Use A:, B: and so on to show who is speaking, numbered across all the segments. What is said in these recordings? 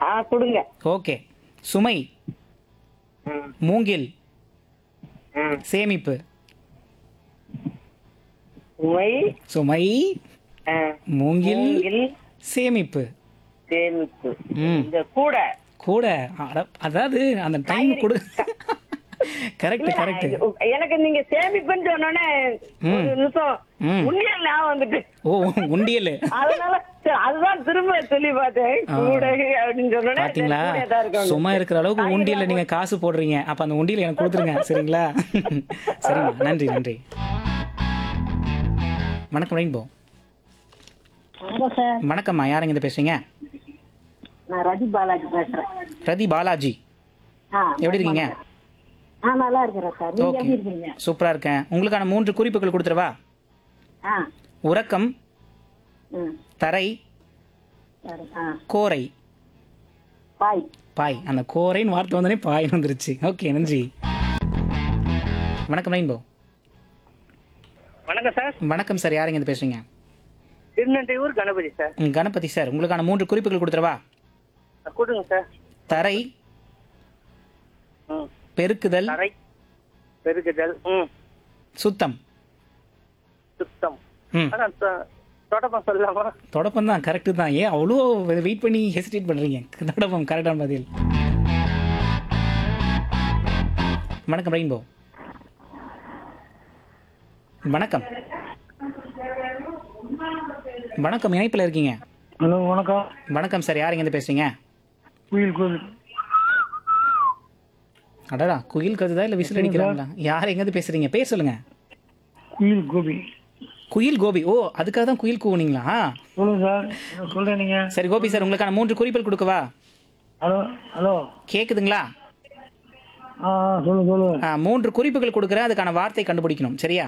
A: ஆ கொடுங்க
B: ஓகே சுமை
A: ம்,
B: மூங்கில்
A: ம்.
B: சேமிப்பு
A: சுமை
B: சுமை
A: ஆ,
B: மூங்கில்
A: மூங்கில்
B: சேமிப்பு
A: சேமிப்பு
B: ம்
A: இந்த கூட
B: கூட அட- அதாவது அந்த டைம் கொடு கரெக்ட்
A: இல்ல,
B: கரெக்ட்
A: எனக்கு நீங்க சேமிப்புன்னு சொன்னோன்னே ஒரு நிமிஷம்
B: ம்.
A: உண்டியல் ஞாபகம் வந்துட்டு
B: ஓ உண்டியல்
A: அதனால சரி, அதுதான் திரும்ப சொல்லி பார்த்தேன் கூட அப்படின்னு சொன்னோன்னே
B: பாத்தீங்களா
A: சரி, கூடயே தான் இருக்கணும்.
B: சும்மா இருக்கிற அளவுக்கு உண்டியல்ல நீங்க காசு போடுறீங்க அப்ப அந்த உண்டியல் எனக்கு கொடுத்துருங்க சரிங்களா சரிம்மா நன்றி நன்றி வணக்கம் ரெயின்போ
A: வணக்கம் சார்
B: வணக்கம்மா யாருங்க இந்த பேசுறீங்க
A: நான் ரதி பாலாஜி பேசுறேன்
B: ரதி பாலாஜி
A: ஆ,
B: எப்படி இருக்கீங்க
A: ஆ நல்லா இருக்கிறேன் சார் நீங்க
B: ஓகே
A: எப்படி இருக்கீங்க
B: சூப்பரா இருக்கேன் உங்களுக்கான மூன்று குறிப்புகள் கொடுத்துருவா
A: ஆ
B: உறக்கம்
A: ம்
B: தரை
A: சரி ஆ
B: கோரை
A: பாய்
B: பாய் அந்த கோரைன்னு வார்த்தை வந்தோடனே பாய் வந்துருச்சு ஓகே நன்றி வணக்கம் ரெயின்போ
A: வணக்கம் சார்
B: வணக்கம் சார் யாருங்க இந்த பேசுறீங்க
A: திருநெல்வேலூர் கணபதி சார்
B: ம், கணபதி சார் உங்களுக்கான மூன்று குறிப்புகள் கொடுத்துருவா
A: கொடுங்க சார்
B: தரை
A: ம்
B: பெருக்குதல்
A: தரை பெருக்குதல் ம்
B: சுத்தம்
A: சுத்தம்
B: ம்
A: அதான் தொ- தொடப்பம் சொல்லலாமா
B: தொடப்பம் தான் கரெக்டு தான் ஏன் அவ்வளோ வெயிட் பண்ணி ஹெசிடேட் பண்ணுறீங்க தொடப்பம் கரெக்டான பதில் வணக்கம் ரெயின்போ வணக்கம் வணக்கம் இணைப்பில் இருக்கீங்க
C: ஹலோ வணக்கம்
B: வணக்கம் சார் யாருங்க இருந்து பேசுறீங்க
C: குயில் கோவில்
B: அடடா குயில் கதுதா இல்லை விசில் அடிக்கிறாங்களா யார் எங்கேருந்து பேசுறீங்க பேர் சொல்லுங்க
C: குயில் கோபி
B: குயில் கோபி ஓ அதுக்காக தான் குயில் கூவுனீங்களா
C: சொல்லுங்க சார் என்ன சொல்றேன் நீங்க
B: சரி கோபி சார் உங்களுக்கான மூன்று குறிப்புகள் கொடுக்கவா
C: ஹலோ ஹலோ
B: கேக்குதுங்களா
C: ஆ ஆ, சொல்லுங்க சொல்லுங்க
B: ஆ, மூன்று குறிப்புகள் கொடுக்குறேன் அதுக்கான வார்த்தை கண்டுபிடிக்கணும் சரியா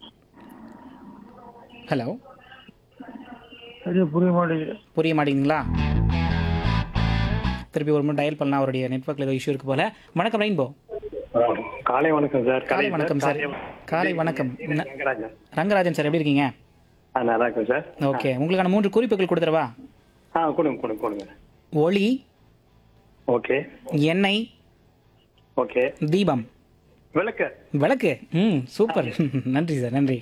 B: ஹலோ
C: சரியா புரிய மாட்டேங்குது
B: புரிய மாட்டேங்குதுங்களா திருப்பி ஒரு முறை டயல் பண்ணலாம் அவருடைய நெட்ஒர்க்ல ஏதோ இஷ்யூ இருக்கு போல வணக்கம் ரெயின்போ
D: காலை வணக்கம் சார்
B: காலை வணக்கம் சார் காலை வணக்கம் ந-
D: ரங்கராஜன்
B: ரங்கராஜன் சார் எப்படி இருக்கீங்க
D: ஆ நல்லா இருக்கும் சார்
B: ஓகே உங்களுக்கான மூன்று குறிப்புகள் கொடுத்துறவா
D: ஆ கொடுங்க கொடுங்க கொடுங்க
B: ஒளி
D: ஓகே
B: எண்ணெய்
D: ஓகே
B: தீபம்
D: விளக்கு
B: விளக்கு ம் சூப்பர் நன்றி சார் நன்றி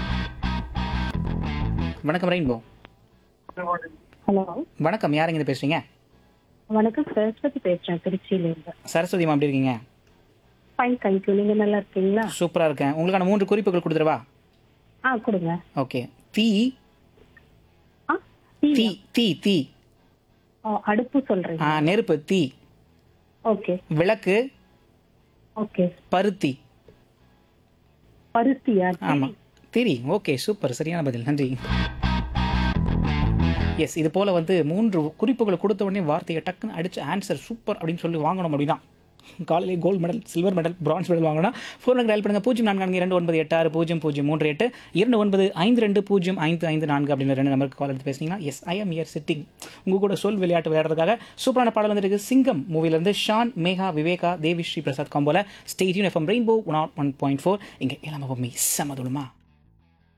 B: வணக்கம் ரெயின்போ
E: ஹலோ
B: வணக்கம் யாருங்க இருந்து பேசுறீங்க
E: வணக்கம் சரஸ்வதி பேசுறேன் திருச்சியில இருந்து
B: சரஸ்வதி மேம் எப்படி இருக்கீங்க
E: ஃபைன் தேங்க்யூ நீங்க நல்லா இருக்கீங்களா
B: சூப்பரா இருக்கேன் உங்களுக்கான மூன்று குறிப்புகள் கொடுத்துருவா
E: ஆ கொடுங்க
B: ஓகே தீ
E: ஆ டீ
B: தீ தீ தீ
E: ஓ, அடுப்பு சொல்றீங்க
B: ஆ, நெருப்பு தீ
E: ஓகே
B: விளக்கு
E: ஓகே
B: பருத்தி
E: பருத்தியா
B: ஆமா திரி ஓகே சூப்பர் சரியான பதில் நன்றி எஸ் இது போல வந்து மூன்று குறிப்புகள் கொடுத்த உடனே வார்த்தையை டக்குன்னு அடிச்சு ஆன்சர் சூப்பர் அப்படின்னு சொல்லி வாங்கணும் அப்படின்னா காலையிலே gold medal silver medal bronze medal வாங்கினா ஃபோன் நம்பர் டயல் பண்ணுங்க பூஜ்ஜியம் நான்கு நான்கு இரண்டு ஒன்பது எட்டு ஆறு பூஜ்ஜியம் பூஜ்ஜியம் மூன்று எட்டு இரண்டு ஒன்பது ஐந்து ரெண்டு பூஜ்ஜியம் ஐந்து ஐந்து நான்கு அப்படின்னு ரெண்டு நம்பருக்கு கால் எடுத்து பேசுனீங்கன்னா yes I am here sitting உங்க கூட சொல் விளையாட்டு விளையாடுறதுக்காக சூப்பரான பாடல் வந்துருக்கு சிங்கம் மூவிலேருந்து ஷான் மேகா விவேகா தேவி ஸ்ரீ பிரசாத் காம்போல ஸ்டேடியூன் FM rainbow one one point four இங்கே இளம பொம்மி சமதுலமா